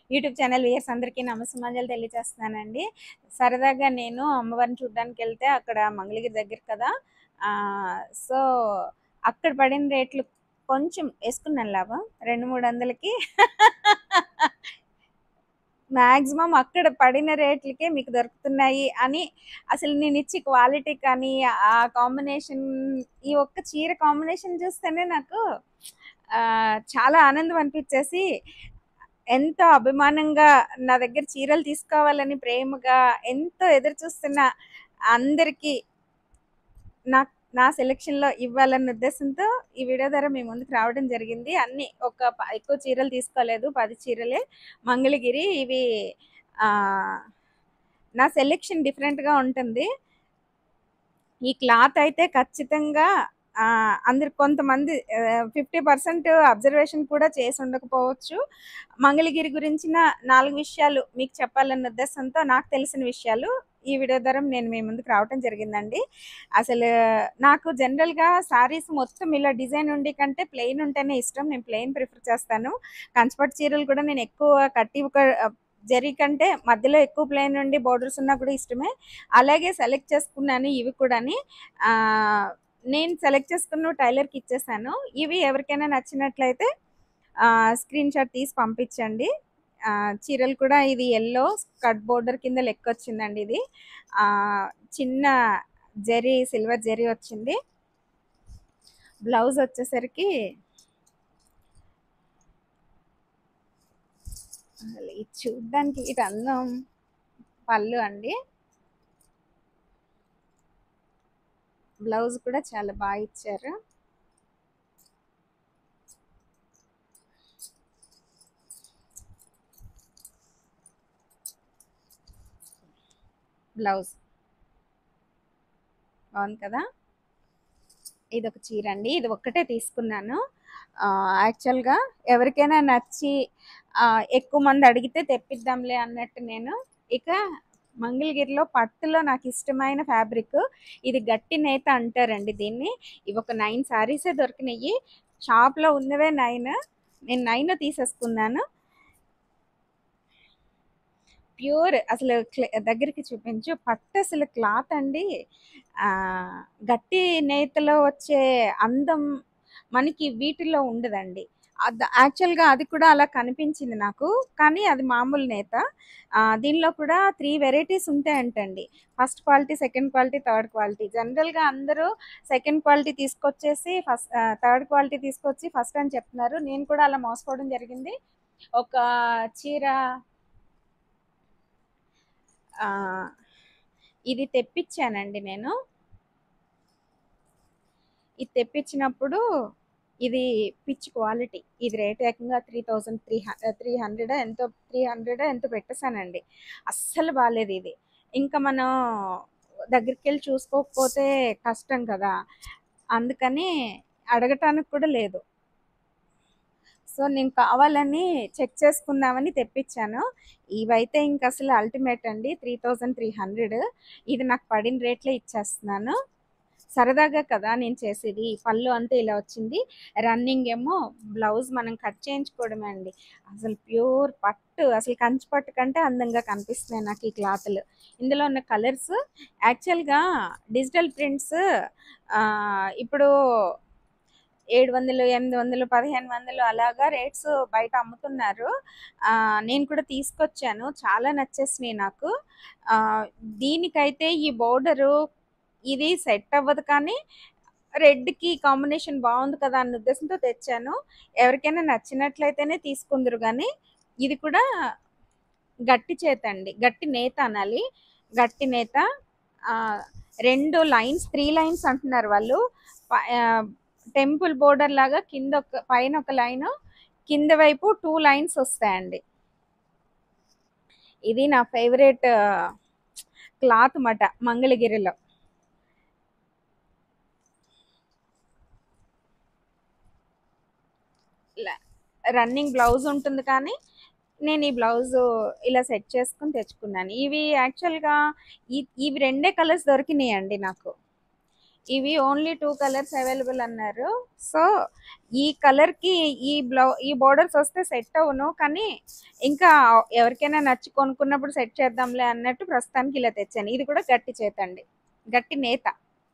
YouTube channel viewers అందరికీ నమస్సుమాంజలు తెలియజేస్తున్నానండి సరదాగా నేను అమ్మవారిని చూడడానికి వెళ్తే అక్కడ మంగళగిరి దగ్గర కదా ఆ, సో అక్కడ పడిన రేట్లు కొంచెం వేసుకున్నాను లాభం రెండు మూడు వందలకి మ్యాక్సిమం అక్కడ పడిన రేట్లకే మీకు దొరుకుతున్నాయి అని అసలు నేను ఇచ్చి క్వాలిటీ కానీ ఆ కాంబినేషన్ ఈ ఒక్క చీర కాంబినేషన్ చూస్తేనే నాకు ఆ, చాలా ఆనందం అనిపించేసి ఎంతో అభిమానంగా నా దగ్గర చీరలు తీసుకోవాలని ప్రేమగా ఎంతో ఎదురు చూస్తున్న అందరికీ నా నా సెలెక్షన్లో ఇవ్వాలన్న ఉద్దేశంతో ఈ వీడియో ద్వారా మీ ముందుకు రావడం జరిగింది అన్ని ఒక ప- ఎక్కువ చీరలు తీసుకోలేదు పది చీరలే మంగళగిరి ఇవి ఆ, నా సెలెక్షన్ డిఫరెంట్గా ఉంటుంది ఈ క్లాత్ అయితే ఖచ్చితంగా ఆ, అందరు కొంతమంది ఫిఫ్టీ పర్సెంట్ అబ్జర్వేషన్ కూడా చేసి ఉండకపోవచ్చు మంగళగిరి గురించిన నాలుగు విషయాలు మీకు చెప్పాలన్న ఉద్దేశంతో నాకు తెలిసిన విషయాలు ఈ వీడియో ద్వారా నేను మీ ముందుకు రావటం జరిగిందండి అసలు నాకు జనరల్గా శారీస్ మొత్తం ఇలా డిజైన్ ఉండి కంటే ప్లెయిన్ ఉంటేనే ఇష్టం నేను ప్లెయిన్ ప్రిఫర్ చేస్తాను కంచిపట్టు చీరలు కూడా నేను ఎక్కువ కట్టి ఒక జరీ కంటే మధ్యలో ఎక్కువ ప్లెయిన్ ఉండి బోర్డర్స్ ఉన్నా కూడా ఇష్టమే అలాగే సెలెక్ట్ చేసుకున్నాను ఇవి కూడాని ఆ, నేను సెలెక్ట్ చేసుకున్న టైలర్కి ఇచ్చేసాను ఇవి ఎవరికైనా నచ్చినట్లయితే స్క్రీన్ షాట్ తీసి పంపించండి ఆ, చీరలు కూడా ఇది ఎల్లో కట్ బోర్డర్ కింద లెక్క వచ్చిందండి ఇది ఆ, చిన్న జరీ సిల్వర్ జరీ వచ్చింది బ్లౌజ్ వచ్చేసరికి అసలు ఇది చూడ్డానికి ఇటు అందం పళ్ళు అండి బ్లౌజ్ కూడా చాలా బాగా ఇచ్చారు బ్లౌజ్ బాగుంది కదా ఇది ఒక చీర అండి ఇది ఒక్కటే తీసుకున్నాను ఆ, యాక్చువల్గా ఎవరికైనా నచ్చి ఆ, ఎక్కువ మంది అడిగితే తెప్పిద్దాంలే అన్నట్టు నేను ఇక మంగళగిరిలో పట్టులో నాకు ఇష్టమైన ఫ్యాబ్రిక్ ఇది గట్టి నేత అంటారండి దీన్ని ఇవి ఒక నైన్ శారీసే దొరికినాయి షాప్లో ఉన్నవే నైన్ నేను నైన్ తీసేసుకున్నాను ప్యూర్ అసలు క్ల- దగ్గరికి చూపించు పట్టు అసలు క్లాత్ అండి ఆ, గట్టి నేతలో వచ్చే అందం మనకి వీటిల్లో ఉండదండి అద- యాక్చువల్గా అది కూడా అలా కనిపించింది నాకు కానీ అది మామూలు నేత ఆ, దీనిలో కూడా త్రీ వెరైటీస్ ఉంటాయంటండి first quality second quality third quality జనరల్గా అందరూ సెకండ్ క్వాలిటీ తీసుకొచ్చేసి ఫస్ట్ థర్డ్ క్వాలిటీ తీసుకొచ్చి ఫస్ట్ అని చెప్తున్నారు నేను కూడా అలా మోసపోవడం జరిగింది ఒక చీర ఆ, ఇది తెప్పించానండి నేను ఇది తెప్పించినప్పుడు ఇది పిచ్ క్వాలిటీ ఇది రేట్ ఏకంగా three thousand three three hundred ఎంతో త్రీ హండ్రెడ్ ఎంతో పెట్టేశానండి అస్సలు బాగాలేదు ఇది ఇంకా మనం దగ్గరికి వెళ్ళి చూసుకోకపోతే కష్టం కదా అందుకని అడగటానికి కూడా లేదు సో నేను కావాలని చెక్ చేసుకుందామని తెప్పించాను ఇవైతే ఇంకా అసలు అల్టిమేట్ అండి త్రీ థౌజండ్ త్రీ హండ్రెడ్ ఇది నాకు పడిన రేట్లే ఇచ్చేస్తున్నాను సరదాగా కదా నేను చేసేది పళ్ళు అంతా ఇలా వచ్చింది రన్నింగ్ ఏమో బ్లౌజ్ మనం కట్ చేయించుకోవడమే అండి అసలు ప్యూర్ పట్టు అసలు కంచి పట్టు కంటే అందంగా కనిపిస్తున్నాయి నాకు ఈ క్లాత్లు ఇందులో ఉన్న కలర్స్ యాక్చువల్గా డిజిటల్ ప్రింట్స్ ఇప్పుడు ఏడు వందలు ఎనిమిది వందలు పదిహేను వందలు అలాగా రేట్స్ బయట అమ్ముతున్నారు ఆ, నేను కూడా తీసుకొచ్చాను చాలా నచ్చేసినాయి నాకు ఆ, దీనికైతే ఈ బోర్డరు ఇది సెట్ అవ్వదు కానీ రెడ్కి కాంబినేషన్ బాగుంది కదా అన్న ఉద్దేశంతో తెచ్చాను ఎవరికైనా నచ్చినట్లయితేనే తీసుకుందరు కానీ ఇది కూడా గట్టి చేత అండి గట్టి నేత అనాలి గట్టి నేత ఆ, రెండు లైన్స్ త్రీ లైన్స్ అంటున్నారు వాళ్ళు టెంపుల్ బోర్డర్ లాగా కింద ఒక పైన ఒక లైన్ కింద వైపు టూ లైన్స్ వస్తాయండి ఇది నా ఫేవరెట్ క్లాత్ మాట మంగళగిరిలో రన్నింగ్ బ్లౌజ్ ఉంటుంది కానీ నేను ఈ బ్లౌజ్ ఇలా సెట్ చేసుకుని తెచ్చుకున్నాను ఇవి యాక్చువల్గా ఈ ఇవి రెండే కలర్స్ దొరికినాయి అండి నాకు ఇవి ఓన్లీ టూ కలర్స్ అవైలబుల్ అన్నారు సో ఈ కలర్ కి ఈ బ్లౌ ఈ బోర్డర్స్ వస్తే సెట్ అవును కానీ ఇంకా ఎవరికైనా నచ్చి కొనుక్కున్నప్పుడు సెట్ చేద్దాంలే అన్నట్టు ప్రస్తుతానికి ఇలా తెచ్చాను ఇది కూడా గట్టి చేత అండి గట్టి నేత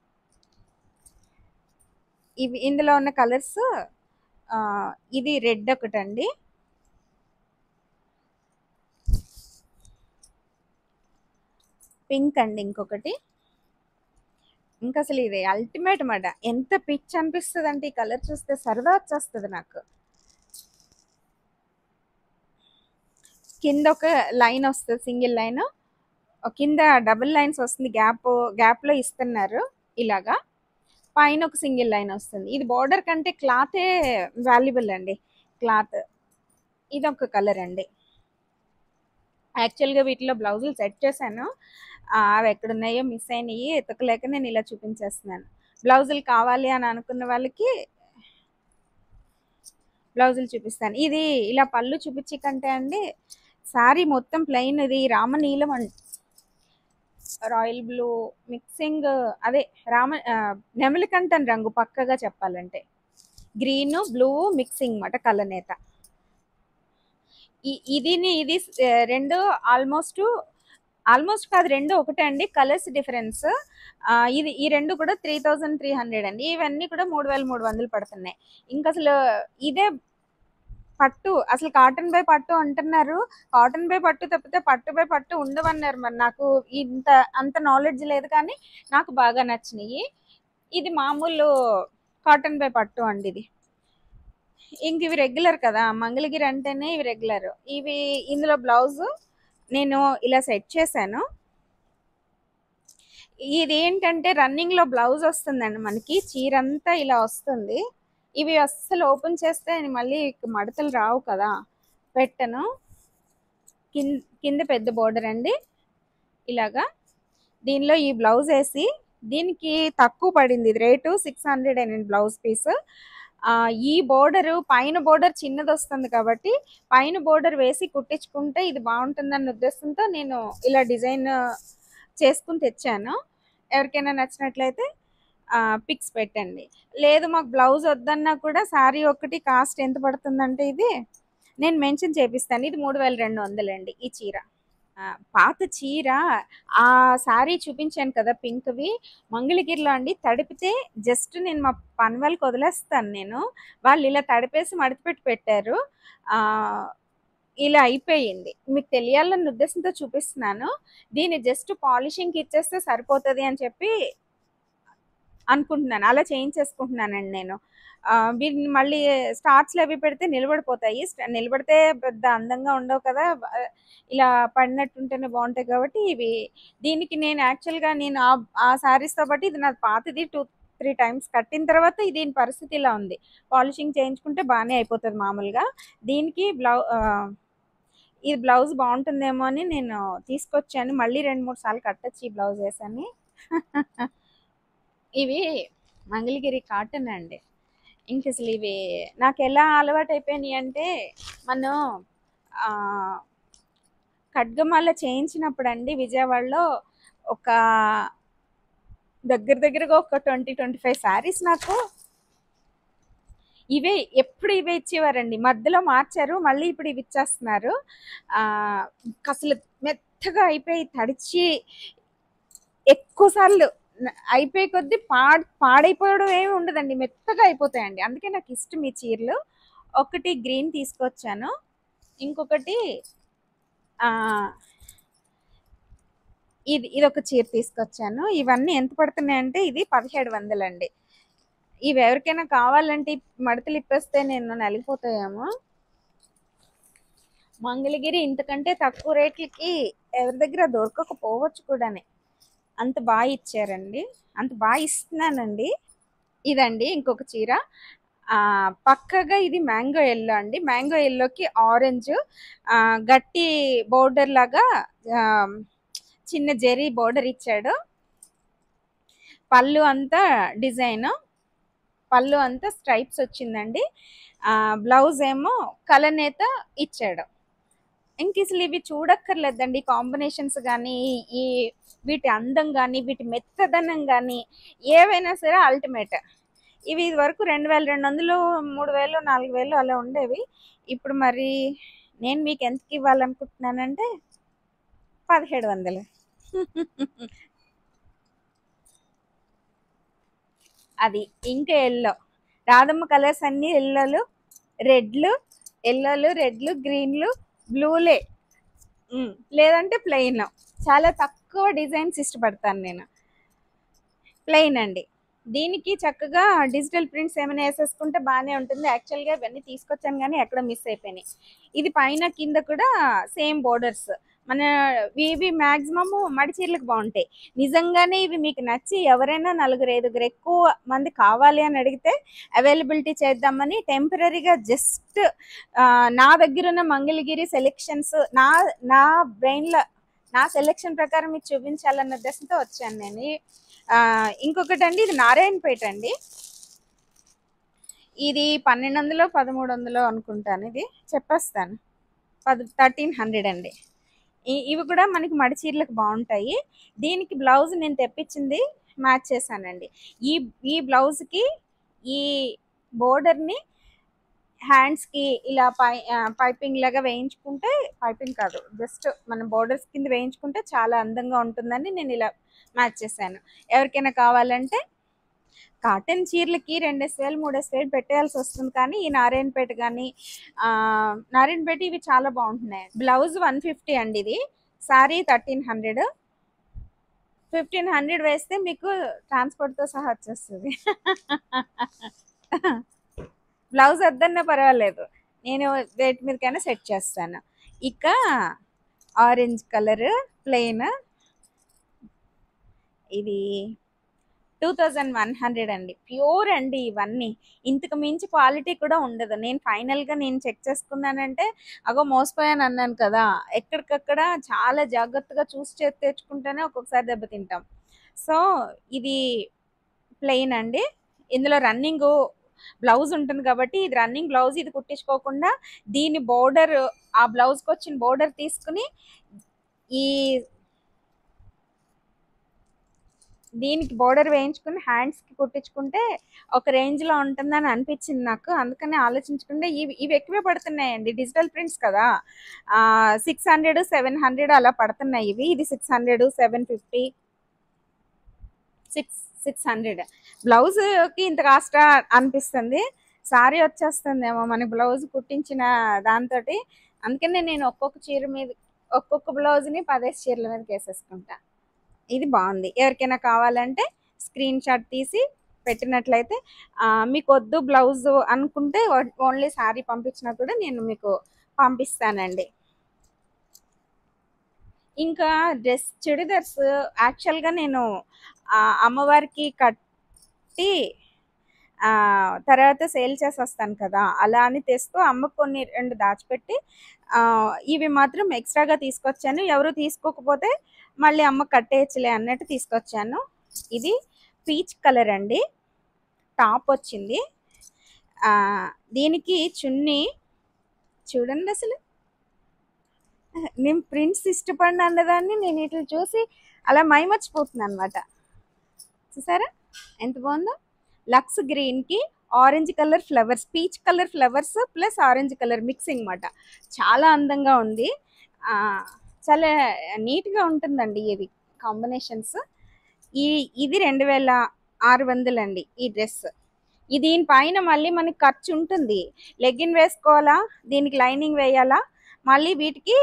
ఇవి ఇందులో ఉన్న కలర్స్ ఇది రెడ్ ఒకటండి పింక్ అండి ఇంకొకటి ఇంకా అసలు ఇది అల్టిమేట్ మాట ఎంత పిచ్ అనిపిస్తుంది అంటే ఈ కలర్ చూస్తే సరదా వచ్చేస్తుంది నాకు కింద ఒక లైన్ వస్తుంది సింగిల్ లైన్ కింద డబుల్ లైన్స్ వస్తుంది గ్యాప్ గ్యాప్ లో ఇస్తున్నారు ఇలాగా పైన ఒక సింగిల్ లైన్ వస్తుంది ఇది బార్డర్ కంటే క్లాతే వాల్యుబుల్ అండి క్లాత్ ఇది ఒక కలర్ అండి యాక్చువల్గా వీటిలో బ్లౌజులు సెట్ చేశాను ఆ, అవి ఎక్కడున్నాయో మిస్ అయినాయి ఎతకలేక నేను ఇలా చూపించేస్తున్నాను బ్లౌజులు కావాలి అని అనుకున్న వాళ్ళకి బ్లౌజులు చూపిస్తాను ఇది ఇలా పళ్ళు చూపించి కంటే అండి సారీ మొత్తం ప్లెయిన్ ఇది రామనీలం అండి రాయల్ బ్లూ మిక్సింగ్ అదే రామ ఆ, నెమలికంఠన్ రంగు పక్కగా చెప్పాలంటే గ్రీన్ బ్లూ మిక్సింగ్ మాట కలనేత ఈ- ఇదిని ఇది ఆ, రెండు ఆల్మోస్ట్ ఆల్మోస్ట్ కాదు రెండు ఒకటే అండి కలర్స్ డిఫరెన్స్ ఇది ఈ రెండు కూడా త్రీ థౌజండ్ త్రీ హండ్రెడ్ అండి ఇవన్నీ కూడా మూడు వేల మూడు వందలు పడుతున్నాయి ఇంకా అసలు ఇదే పట్టు అసలు కాటన్ బై పట్టు అంటున్నారు కాటన్ బై పట్టు తప్పితే పట్టు బై పట్టు ఉండవన్నారు మరి నాకు ఇంత అంత నాలెడ్జ్ లేదు కానీ నాకు బాగా నచ్చినాయి ఇది మామూలు కాటన్ బై పట్టు అండి ఇది ఇంక ఇవి రెగ్యులర్ కదా మంగళగిరి అంటేనే ఇవి రెగ్యులర్ ఇవి ఇందులో బ్లౌజ్ నేను ఇలా సెట్ చేశాను ఇది ఏంటంటే రన్నింగ్ లో బ్లౌజ్ వస్తుందండి మనకి చీర అంతా ఇలా వస్తుంది ఇవి అస్సలు ఓపెన్ చేస్తే మళ్ళీ మడతలు రావు కదా పెట్టను కింద కింద పెద్ద బోర్డర్ అండి ఇలాగా దీనిలో ఈ బ్లౌజ్ వేసి దీనికి తక్కువ పడింది ఇది rate six hundred and blouse piece ఈ బోర్డర్ పైన బోర్డర్ చిన్నది వస్తుంది కాబట్టి పైన బోర్డర్ వేసి కుట్టించుకుంటే ఇది బాగుంటుందన్న ఉద్దేశంతో నేను ఇలా డిజైన్ చేసుకుని తెచ్చాను ఎవరికైనా నచ్చినట్లయితే పిక్స్ పెట్టండి లేదు మాకు బ్లౌజ్ వద్దన్నా కూడా శారీ ఒకటి కాస్ట్ ఎంత పడుతుందంటే ఇది నేను మెన్షన్ చేపిస్తాను ఇది మూడు వేల రెండు వందలండి ఈ చీర ఆ, పాత చీర ఆ శారీ చూపించాను కదా పింక్వి మంగళగిరిలో అండి తడిపితే జస్ట్ నేను మా పని వాళ్ళకి వదిలేస్తాను నేను వాళ్ళు ఇలా తడిపేసి మడతపెట్టి పెట్టారు ఆ ఇలా అయిపోయింది మీకు తెలియాలన్న ఉద్దేశంతో చూపిస్తున్నాను దీన్ని జస్ట్ పాలిషింగ్కి ఇచ్చేస్తే సరిపోతుంది అని చెప్పి అనుకుంటున్నాను అలా చేయించేసుకుంటున్నానండి నేను ఆ, వీటిని మళ్ళీ స్టార్చ్లు అవి పెడితే నిలబడిపోతాయి స్ట- నిలబడితే పెద్ద అందంగా ఉండవు కదా ఆ, ఇలా పడినట్టుంటేనే బాగుంటాయి కాబట్టి ఇవి దీనికి నేను యాక్చువల్గా నేను ఆ- ఆ శారీస్తో పాటు ఇది నాది పాతది టూ త్రీ టైమ్స్ కట్టిన తర్వాత ఇది దీని పరిస్థితి ఇలా ఉంది పాలిషింగ్ చేయించుకుంటే బాగానే అయిపోతుంది మామూలుగా దీనికి బ్లౌ ఆ, ఈ బ్లౌజ్ బాగుంటుందేమో అని నేను తీసుకొచ్చాను మళ్ళీ రెండు మూడు సార్లు కట్టచ్చు ఈ బ్లౌజ్ వేసని ఇవి మంగళగిరి కాటన్ అండి ఇంక అసలు ఇవి నాకు ఎలా అలవాటు అయిపోయినాయి అంటే మనం ఆ, ఖడ్గమాల చేయించినప్పుడు అండి విజయవాడలో ఒక దగ్గర దగ్గరగా ఒక ట్వంటీ ట్వంటీ ఫైవ్ శారీస్ నాకు ఇవే ఎప్పుడు ఇవే ఇచ్చేవారండి మధ్యలో మార్చారు మళ్ళీ ఇప్పుడు ఇవి ఇచ్చేస్తున్నారు ఆ, అసలు మెత్తగా అయిపోయి తడిచి ఎక్కువ సార్లు న- అయిపోయే కొద్దీ పాడ్ పాడైపోవడం ఏమి ఉండదండి మెత్తగా అయిపోతాయండి అందుకే నాకు ఇష్టం ఈ చీరలు ఒకటి గ్రీన్ తీసుకొచ్చాను ఇంకొకటి ఆ, ఇది ఇది ఒక చీర తీసుకొచ్చాను ఇవన్నీ ఎంత పడుతున్నాయంటే ఇది పదిహేడు వందలండి ఇవి ఎవరికైనా కావాలంటే ఈ మడతలు ఇప్పేస్తే నేను నలిగిపోతాయేమో మంగళగిరి ఇంతకంటే తక్కువ రేట్లకి ఎవరి దగ్గర దొరకకపోవచ్చు కూడానే అంత బాగా ఇచ్చారండి అంత బాగా ఇస్తున్నానండి ఇదండి ఇంకొక చీర ఆ, పక్కగా ఇది మ్యాంగో ఎల్లో అండి మ్యాంగో ఎల్లోకి ఆరెంజ్ గట్టి బోర్డర్ లాగా ఆ, చిన్న జెరీ బోర్డర్ ఇచ్చాడు పళ్ళు అంతా డిజైన్ పళ్ళు అంతా స్ట్రైప్స్ వచ్చిందండి ఆ, బ్లౌజ్ ఏమో కలనేత ఇచ్చాడు ఇంక అసలు ఇవి చూడక్కర్లేదండి కాంబినేషన్స్ కానీ ఈ వీటి అందం కానీ వీటి మెత్తదనం కానీ ఏవైనా సరే అల్టిమేట్ ఇవి ఇది వరకు రెండు వేల రెండు వందలు మూడు వేలు నాలుగు వేలు అలా ఉండేవి ఇప్పుడు మరి నేను మీకు ఎంతకి ఇవ్వాలనుకుంటున్నానంటే పదిహేడు వందలు అది ఇంకా ఎల్లో రాధమ్మ కలర్స్ అన్ని ఎల్లోలు రెడ్లు ఎల్లోలు రెడ్లు గ్రీన్లు బ్లూలే ఉమ్, లేదంటే ప్లెయిన్ చాలా తక్కువ డిజైన్స్ ఇష్టపడతాను నేను ప్లెయిన్ అండి దీనికి చక్కగా డిజిటల్ ప్రింట్స్ ఏమైనా వేసేసుకుంటే బాగానే ఉంటుంది యాక్చువల్గా ఇవన్నీ తీసుకొచ్చాను కానీ ఎక్కడ మిస్ అయిపోయినాయి ఇది పైన కింద కూడా సేమ్ బోర్డర్స్ మన ఇవి మ్యాక్సిమమ్ మడి చీరలకు బాగుంటాయి నిజంగానే ఇవి మీకు నచ్చి ఎవరైనా నలుగురు ఐదుగురు ఎక్కువ మంది కావాలి అని అడిగితే అవైలబిలిటీ చేద్దామని టెంపరీగా జస్ట్ నా దగ్గర ఉన్న మంగళగిరి సెలెక్షన్స్ నా నా బ్రెయిన్లో నా సెలెక్షన్ ప్రకారం మీకు చూపించాలన్న ఉద్దేశంతో వచ్చాను నేను ఆ, ఇంకొకటి అండి ఇది నారాయణపేట అండి ఇది పన్నెండు వందలు పదమూడు వందలు అనుకుంటాను ఇది చెప్పేస్తాను పది థర్టీన్ హండ్రెడ్ అండి ఈ- ఇవి కూడా మనకి మడి చీరలకు బాగుంటాయి దీనికి బ్లౌజ్ నేను తెప్పించింది మ్యాచ్ చేశానండి ఈ ఈ బ్లౌజ్కి ఈ బోర్డర్ని హ్యాండ్స్కి ఇలా పై పైపింగ్ లాగా వేయించుకుంటే పైపింగ్ కాదు జస్ట్ మన బోర్డర్స్ కింద వేయించుకుంటే చాలా అందంగా ఉంటుందని నేను ఇలా మ్యాచ్ చేశాను ఎవరికైనా కావాలంటే కాటన్ చీరలకి రెండేసి వేలు మూడేసి వేలు పెట్టేయాల్సి వస్తుంది కానీ ఈ నారాయణపేట కానీ ఆ, నారాయణపేట ఇవి చాలా బాగుంటున్నాయి బ్లౌజ్ వన్ ఫిఫ్టీ అండి ఇది sorry thirteen hundred fifteen hundred వేస్తే మీకు ట్రాన్స్పోర్ట్తో సహా వచ్చేస్తుంది బ్లౌజ్ వద్దన్నా పర్వాలేదు నేను వేటి మీదకైనా సెట్ చేస్తాను ఇక ఆరెంజ్ కలర్ ప్లెయిన్ ఇది టూ థౌజండ్ వన్ హండ్రెడ్ అండి ప్యూర్ అండి ఇవన్నీ ఇంతకు మించి క్వాలిటీ కూడా ఉండదు నేను ఫైనల్గా నేను చెక్ చేసుకున్నానంటే అగో మోసపోయాను అన్నాను కదా ఎక్కడికక్కడ చాలా జాగ్రత్తగా చూసి చేతి తెచ్చుకుంటేనే ఒక్కొక్కసారి దెబ్బతింటాం సో ఇది ప్లెయిన్ అండి ఇందులో రన్నింగ్ బ్లౌజ్ ఉంటుంది కాబట్టి ఇది రన్నింగ్ బ్లౌజ్ ఇది కుట్టించుకోకుండా దీని బోర్డర్ ఆ బ్లౌజ్కి వచ్చిన బోర్డర్ తీసుకుని ఈ దీనికి బోర్డర్ వేయించుకుని హ్యాండ్స్కి కుట్టించుకుంటే ఒక రేంజ్లో ఉంటుందని అనిపించింది నాకు అందుకని ఆలోచించుకుంటే ఇవి ఇవి ఎక్కువే పడుతున్నాయండి డిజిటల్ ప్రింట్స్ కదా సిక్స్ హండ్రెడ్ సెవెన్ హండ్రెడ్ అలా పడుతున్నాయి ఇవి ఇది six hundred seven fifty six six hundred బ్లౌజ్కి ఇంత కాస్ట్ అనిపిస్తుంది సారీ వచ్చేస్తుందేమో మన బ్లౌజ్ కుట్టించిన దాంతో అందుకనే నేను ఒక్కొక్క చీర మీద ఒక్కొక్క బ్లౌజ్ని పదేసి చీరల మీదకి వేసేసుకుంటా ఇది బాగుంది ఎవరికైనా కావాలంటే స్క్రీన్ షాట్ తీసి పెట్టినట్లయితే ఆ, మీకు వద్దు బ్లౌజ్ అనుకుంటే ఓన్లీ శారీ పంపించినా కూడా నేను మీకు పంపిస్తానండి ఇంకా డ్రెస్ చుడిదర్స్ యాక్చువల్గా నేను ఆ, అమ్మవారికి కట్టి ఆ, తర్వాత సేల్ చేసి వస్తాను కదా అలా అని తెస్తూ అమ్మకు కొన్ని రెండు దాచిపెట్టి ఆ, ఇవి మాత్రం ఎక్స్ట్రాగా తీసుకొచ్చాను ఎవరు తీసుకోకపోతే మళ్ళీ అమ్మ కట్టేయచ్చులే అన్నట్టు తీసుకొచ్చాను ఇది పీచ్ కలర్ అండి టాప్ వచ్చింది ఆ, దీనికి చున్నీ చూడండి అసలు నేను ప్రింట్స్ ఇష్టపడిన అన్నదాన్ని నేను ఇట్లా చూసి అలా మైమర్చిపోతున్నాను అనమాట చూసారా ఎంత బాగుందో లక్స్ గ్రీన్కి orange colour flowers peach colour flowers plus orange colour mixing మాట చాలా అందంగా ఉంది ఆ, చాలా నీట్గా ఉంటుందండి ఇది కాంబినేషన్స్ ఈ ఇది రెండు వేల ఆరు వందలండి ఈ డ్రెస్ ఈ దీనిపైన మళ్ళీ మనకి ఖర్చు ఉంటుంది లెగ్గిన్ వేసుకోవాలా దీనికి లైనింగ్ వేయాలా మళ్ళీ వీటికి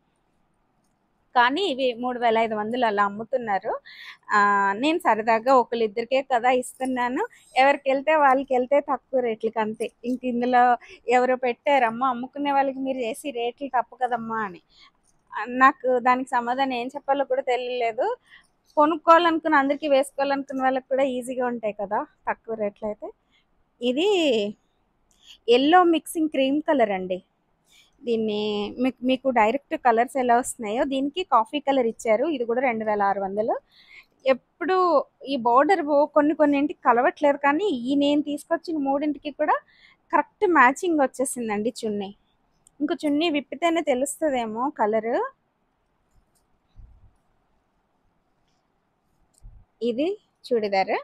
కానీ ఇవి మూడు వేల ఐదు వందలు అలా అమ్ముతున్నారు ఆ, నేను సరదాగా ఒకళ్ళిద్దరికే కదా ఇస్తున్నాను ఎవరికి వెళ్తే వాళ్ళకి వెళ్తే తక్కువ రేట్లకి అంతే ఇంక ఇందులో ఎవరో పెట్టారమ్మా అమ్ముకునే వాళ్ళకి మీరు చేసి రేట్లు తప్పు కదమ్మా అని ఆ, నాకు దానికి సమాధానం ఏం చెప్పాలో కూడా తెలియలేదు కొనుక్కోవాలనుకున్న అందరికీ వేసుకోవాలనుకున్న వాళ్ళకి కూడా ఈజీగా ఉంటాయి కదా తక్కువ రేట్లు అయితే ఇది ఎల్లో మిక్సింగ్ క్రీమ్ కలర్ అండి దీన్ని మీకు మీకు డైరెక్ట్ కలర్స్ ఎలా వస్తున్నాయో దీనికి కాఫీ కలర్ ఇచ్చారు ఇది కూడా రెండు వేల ఆరు వందలు ఎప్పుడు ఈ బార్డర్ కొన్ని కొన్నింటికి కలవట్లేదు కానీ ఈ నేను తీసుకొచ్చిన మూడింటికి కూడా కరెక్ట్ మ్యాచింగ్ వచ్చేసిందండి చున్నీ ఇంకో చున్నీ విప్పితేనే తెలుస్తుందేమో కలర్ ఇది చూడిదార్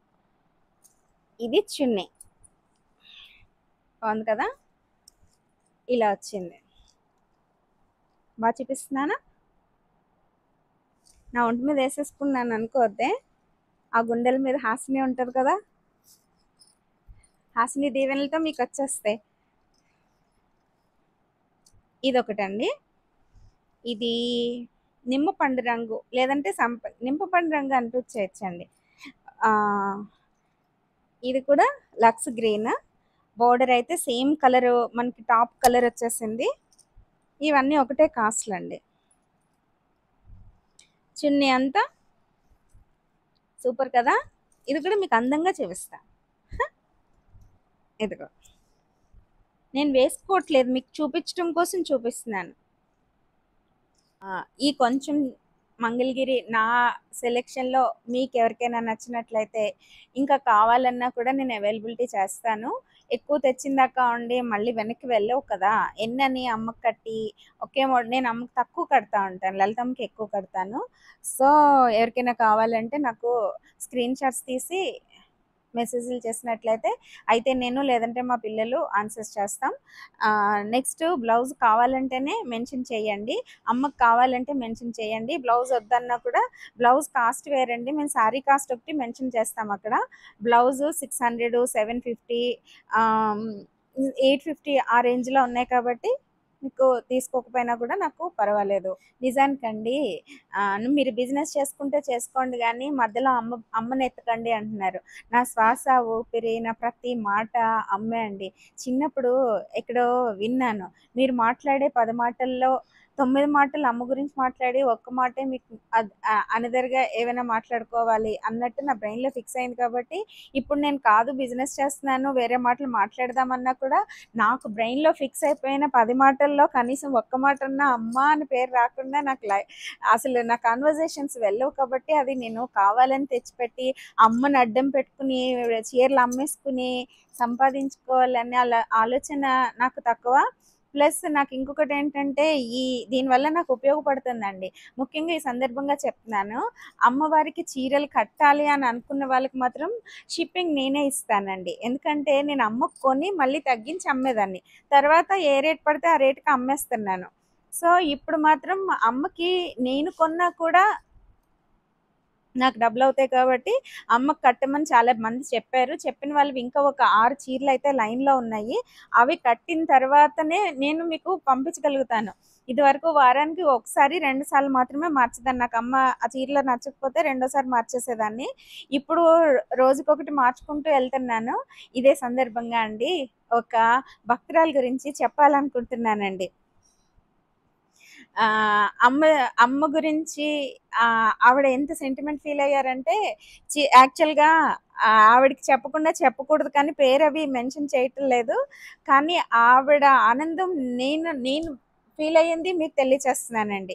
ఇది చున్నీ బాగుంది కదా ఇలా వచ్చింది బాగా చూపిస్తున్నానా నా ఒంటి మీద వేసేసుకున్నాను అనుకోవద్దే ఆ గుండెల మీద హాసిని ఉంటుంది కదా హాసిని దీవెనలతో మీకు వచ్చేస్తాయి ఇది ఒకటండి ఇది నిమ్మపండు రంగు లేదంటే సంప నిమ్మపండు రంగు అనిపించవచ్చండి ఇది కూడా లక్స్ గ్రీన్ బోర్డర్ అయితే సేమ్ కలర్ మనకి టాప్ కలర్ వచ్చేసింది ఇవన్నీ ఒకటే కాస్ట్లు అండి చున్నీ అంతా సూపర్ కదా ఇది కూడా మీకు అందంగా చూపిస్తా హ? ఇదిగో నేను వేసుకోవట్లేదు మీకు చూపించడం కోసం చూపిస్తున్నాను ఆ, ఈ కొంచెం మంగళగిరి నా సెలెక్షన్లో మీకు ఎవరికైనా నచ్చినట్లయితే ఇంకా కావాలన్నా కూడా నేను అవైలబిలిటీ చేస్తాను ఎక్కువ తెచ్చిందాకా ఉండి మళ్ళీ వెనక్కి వెళ్ళవు కదా ఎన్నని అమ్మకి కట్టి ఒకే మో నేను అమ్మకి తక్కువ కడతా ఉంటాను లలితమ్మకి ఎక్కువ కడతాను సో ఎవరికైనా కావాలంటే నాకు స్క్రీన్ షాట్స్ తీసి మెసేజ్లు చేసినట్లయితే అయితే నేను లేదంటే మా పిల్లలు ఆన్సర్స్ చేస్తాం నెక్స్ట్ బ్లౌజ్ కావాలంటేనే మెన్షన్ చేయండి అమ్మకి కావాలంటే మెన్షన్ చేయండి బ్లౌజ్ వద్దన్నా కూడా బ్లౌజ్ కాస్ట్ వేరండి మేము శారీ కాస్ట్ ఒకటి మెన్షన్ చేస్తాం అక్కడ blouse six hundred seven fifty eight fifty ఆ రేంజ్లో ఉన్నాయి కాబట్టి మీకు తీసుకోకపోయినా కూడా నాకు పర్వాలేదు నిజానికండి ఆ, మీరు బిజినెస్ చేసుకుంటే చేసుకోండి కానీ మధ్యలో అమ్మ అమ్మని ఎత్తకండి అంటున్నారు నా శ్వాస ఊపిరి నా ప్రతి మాట అమ్మే అండి చిన్నప్పుడు ఎక్కడో విన్నాను మీరు మాట్లాడే పది మాటల్లో తొమ్మిది మాటలు అమ్మ గురించి మాట్లాడి ఒక్క మాటే మీకు అనదర్గా ఏమైనా మాట్లాడుకోవాలి అన్నట్టు నా బ్రెయిన్లో ఫిక్స్ అయింది కాబట్టి ఇప్పుడు నేను కాదు బిజినెస్ చేస్తున్నాను వేరే మాటలు మాట్లాడదామన్నా కూడా నాకు బ్రెయిన్లో ఫిక్స్ అయిపోయిన పది మాటల్లో కనీసం ఒక్క మాట అన్నా అమ్మ అని పేరు రాకుండా నాకు లై అసలు నా కాన్వర్జేషన్స్ వెళ్ళవు కాబట్టి అది నేను కావాలని తెచ్చిపెట్టి అమ్మని అడ్డం పెట్టుకుని చీరలు అమ్మేసుకుని సంపాదించుకోవాలనే అలా ఆలోచన నాకు తక్కువ ప్లస్ నాకు ఇంకొకటి ఏంటంటే ఈ దీనివల్ల నాకు ఉపయోగపడుతుందండి ముఖ్యంగా ఈ సందర్భంగా చెప్తున్నాను అమ్మవారికి చీరలు కట్టాలి అని అనుకున్న వాళ్ళకి మాత్రం షిప్పింగ్ నేనే ఇస్తానండి ఎందుకంటే నేను అమ్మకు కొని మళ్ళీ తగ్గించి అమ్మేదాన్ని తర్వాత ఏ రేట్ పడితే ఆ రేట్కి అమ్మేస్తున్నాను సో ఇప్పుడు మాత్రం అమ్మకి నేను కొన్నా కూడా నాకు డబ్బులు అవుతాయి కాబట్టి అమ్మకి కట్టమని చాలా మంది చెప్పారు చెప్పిన వాళ్ళు ఇంకా ఒక ఆరు చీరలు అయితే లైన్లో ఉన్నాయి అవి కట్టిన తర్వాతనే నేను మీకు పంపించగలుగుతాను ఇది వరకు వారానికి ఒకసారి రెండు సార్లు మాత్రమే మార్చేదాన్ని నాకు అమ్మ ఆ చీరలో నచ్చకపోతే రెండోసారి మార్చేసేదాన్ని ఇప్పుడు రోజుకొకటి మార్చుకుంటూ వెళ్తున్నాను ఇదే సందర్భంగా అండి ఒక భక్తురాల గురించి చెప్పాలనుకుంటున్నానండి ఆ, అమ్మ అమ్మ గురించి ఆ, ఆవిడ ఎంత సెంటిమెంట్ ఫీల్ అయ్యారంటే చి- యాక్చువల్గా ఆ, ఆవిడకి చెప్పకుండా చెప్పకూడదు కానీ పేరు అవి మెన్షన్ చేయటం లేదు కానీ ఆవిడ ఆనందం నేను నేను ఫీల్ అయ్యింది మీకు తెలియచేస్తున్నానండి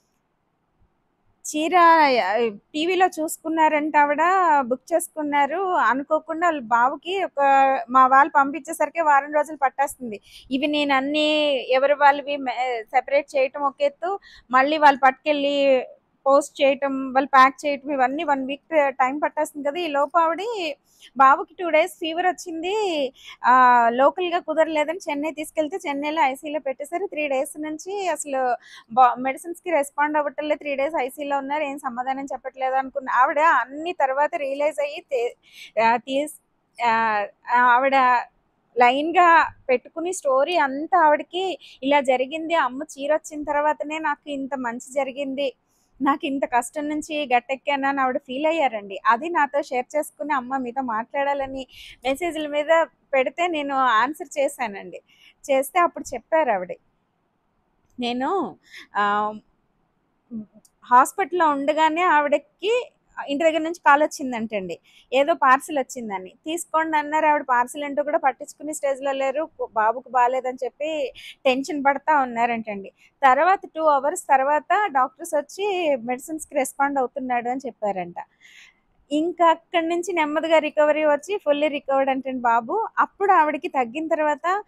చీర టీవీలో చూసుకున్నారంట ఆవిడ బుక్ చేసుకున్నారు అనుకోకుండా వాళ్ళ బావకి ఒక మా వాళ్ళు పంపించేసరికి వారం రోజులు పట్టేస్తుంది ఇవి నేను అన్ని ఎవరి వాళ్ళవి సెపరేట్ చేయటం ఒక ఎత్తు మళ్ళీ వాళ్ళు పట్టుకెళ్ళి పోస్ట్ చేయటం వాళ్ళు ప్యాక్ చేయటం ఇవన్నీ వన్ వీక్ టైం పట్టేస్తుంది కదా ఈ లోపు ఆవిడ బాబుకి టూ డేస్ ఫీవర్ వచ్చింది ఆ, లోకల్గా కుదరలేదని చెన్నై తీసుకెళ్తే చెన్నైలో ఐసీలో పెట్టేశారు త్రీ డేస్ నుంచి అసలు బా మెడిసిన్స్కి రెస్పాండ్ అవ్వట్లేదు త్రీ డేస్ ఐసీలో ఉన్నారు ఏం సమాధానం చెప్పట్లేదు అనుకున్న ఆవిడ అన్ని తర్వాత రియలైజ్ అయ్యి తే- ఆ, తీస్ ఆ, ఆవిడ లైన్గా పెట్టుకుని స్టోరీ అంతా ఆవిడకి ఇలా జరిగింది అమ్మ చీర వచ్చిన తర్వాతనే నాకు ఇంత మంచి జరిగింది నాకు ఇంత కష్టం నుంచి గట్టెక్కాను అని ఆవిడ ఫీల్ అయ్యారండి అది నాతో షేర్ చేసుకుని అమ్మ మీతో మాట్లాడాలని మెసేజ్ల మీద పెడితే నేను ఆన్సర్ చేశానండి చేస్తే అప్పుడు చెప్పారు ఆవిడ నేను ఆ, హాస్పిటల్లో ఉండగానే ఆవిడకి ఇంటి దగ్గర నుంచి కాల్ వచ్చిందంటండి ఏదో పార్సిల్ వచ్చిందని తీసుకోండి అన్నారు ఆవిడ పార్సిల్ అంటూ కూడా పట్టించుకునే స్టేజ్లో లేరు బాబుకు బాగాలేదని చెప్పి టెన్షన్ పడతా ఉన్నారంటండి తర్వాత టూ అవర్స్ తర్వాత డాక్టర్స్ వచ్చి మెడిసిన్స్కి రెస్పాండ్ అవుతున్నాడు అని చెప్పారంట ఇంకా అక్కడి నుంచి నెమ్మదిగా రికవరీ వచ్చి ఫుల్లీ రికవర్డ్ అంటే బాబు అప్పుడు ఆవిడకి తగ్గిన తర్వాత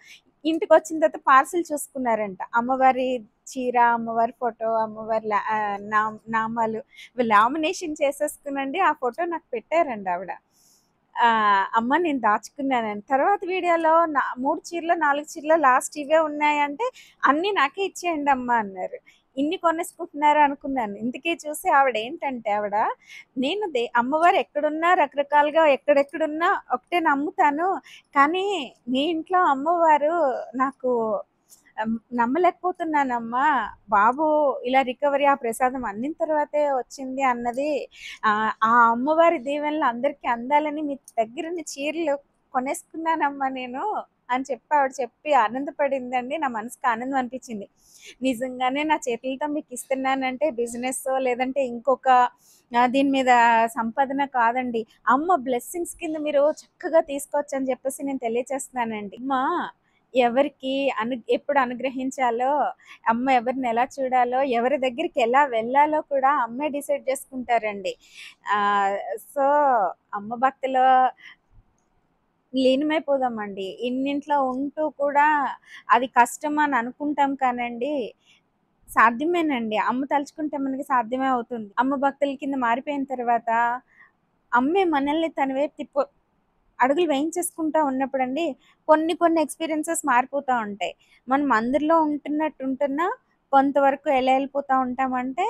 ఇంటికి వచ్చిన తర్వాత పార్సిల్ చూసుకున్నారంట అమ్మవారి చీర అమ్మవారి ఫోటో అమ్మవారి లా- ఆ, నామ్- నామాలు లామినేషన్ చేసేసుకునండి ఆ ఫోటో నాకు పెట్టారండి ఆవిడ ఆ, అమ్మ నేను దాచుకున్నానని తర్వాత వీడియోలో నా మూడు చీరలు నాలుగు చీరలు లాస్ట్ ఇవే ఉన్నాయంటే అన్నీ నాకే ఇచ్చేయండి అమ్మ అన్నారు ఇన్ని కొనేసుకుంటున్నారు అనుకున్నాను ఇందుకే చూసి ఆవిడ ఏంటంటే ఆవిడ నేను దే అమ్మవారు ఎక్కడున్నా రకరకాలుగా ఎక్కడెక్కడున్నా ఒకటే నమ్ముతాను కానీ మీ ఇంట్లో అమ్మవారు నాకు అమ్, నమ్మలేకపోతున్నానమ్మా బాబు ఇలా రికవరీ ఆ ప్రసాదం అందిన తర్వాతే వచ్చింది అన్నది ఆ ఆ అమ్మవారి దీవెనలు అందరికీ అందాలని మీ దగ్గర ఉన్న చీరలు కొనేసుకున్నానమ్మా నేను అని చెప్పి ఆవిడ చెప్పి ఆనందపడిందండి నా మనసుకు ఆనందం అనిపించింది నిజంగానే నా చేతులతో మీకు ఇస్తున్నానంటే బిజినెస్ లేదంటే ఇంకొక ఆ, దీని మీద సంపాదన కాదండి అమ్మ బ్లెస్సింగ్స్ కింద మీరు చక్కగా తీసుకోవచ్చు అని చెప్పేసి నేను తెలియచేస్తున్నానండి అమ్మ ఎవరికి అను ఎప్పుడు అనుగ్రహించాలో అమ్మ ఎవరిని ఎలా చూడాలో ఎవరి దగ్గరికి ఎలా వెళ్ళాలో కూడా అమ్మే డిసైడ్ చేసుకుంటారండి ఆ, సో అమ్మ భక్తిలో లీనమైపోదామండి ఇన్నింట్లో ఉంటూ కూడా అది కష్టం అని అనుకుంటాం కానండి సాధ్యమేనండి అమ్మ తలుచుకుంటే మనకి సాధ్యమే అవుతుంది అమ్మ భక్తుల కింద మారిపోయిన తర్వాత అమ్మే మనల్ని తన వైపు తిప్పు అడుగులు వేయించేసుకుంటా ఉన్నప్పుడు అండి కొన్ని కొన్ని ఎక్స్పీరియన్సెస్ మారిపోతూ ఉంటాయి మనం అందరిలో ఉంటున్నట్టు ఉంటున్నా కొంతవరకు ఎలా వెళ్ళిపోతూ ఉంటామంటే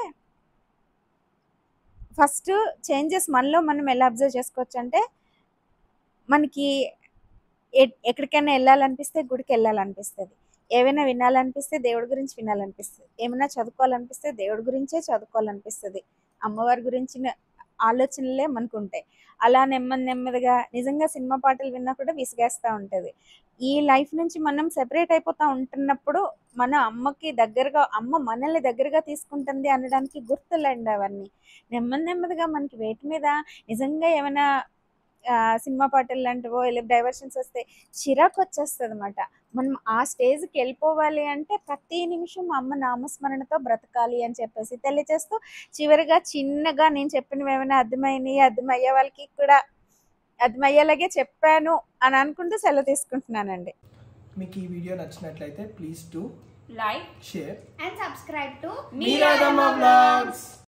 ఫస్ట్ చేంజెస్ మనలో మనం ఎలా అబ్జర్వ్ చేసుకోవచ్చు అంటే మనకి ఎ- ఎక్కడికైనా వెళ్ళాలనిపిస్తే గుడికి వెళ్ళాలనిపిస్తుంది ఏమైనా వినాలనిపిస్తే దేవుడి గురించి వినాలనిపిస్తుంది ఏమైనా చదువుకోవాలనిపిస్తే దేవుడి గురించే చదువుకోవాలనిపిస్తుంది అమ్మవారి గురించిన ఆలోచనలే మనకు ఉంటాయి అలా నెమ్మది నెమ్మదిగా నిజంగా సినిమా పాటలు విన్నా కూడా విసిగేస్తూ ఉంటుంది ఈ లైఫ్ నుంచి మనం సెపరేట్ అయిపోతూ ఉంటున్నప్పుడు మన అమ్మకి దగ్గరగా అమ్మ మనల్ని దగ్గరగా తీసుకుంటుంది అనడానికి గుర్తులండి అవన్నీ నెమ్మది నెమ్మదిగా మనకి వేటి మీద నిజంగా ఏమైనా ఆ, సినిమా పాటలు లాంటివో ఇలా డైవర్షన్స్ వస్తే చిరాకు వచ్చేస్తుంది అనమాట మనం ఆ స్టేజ్కి వెళ్ళిపోవాలి అంటే ప్రతి నిమిషం అమ్మ నామస్మరణతో బ్రతకాలి అని చెప్పేసి తెలియజేస్తూ చివరిగా చిన్నగా నేను చెప్పినవి ఏమైనా అర్థమైనవి అర్థమయ్యే వాళ్ళకి కూడా అర్థమయ్యేలాగే చెప్పాను అని అనుకుంటూ సెలవు తీసుకుంటున్నానండి మీకు ఈ వీడియో నచ్చినట్లయితే please to like share and subscribe to మీరాదమ్మ బ్లాగ్స్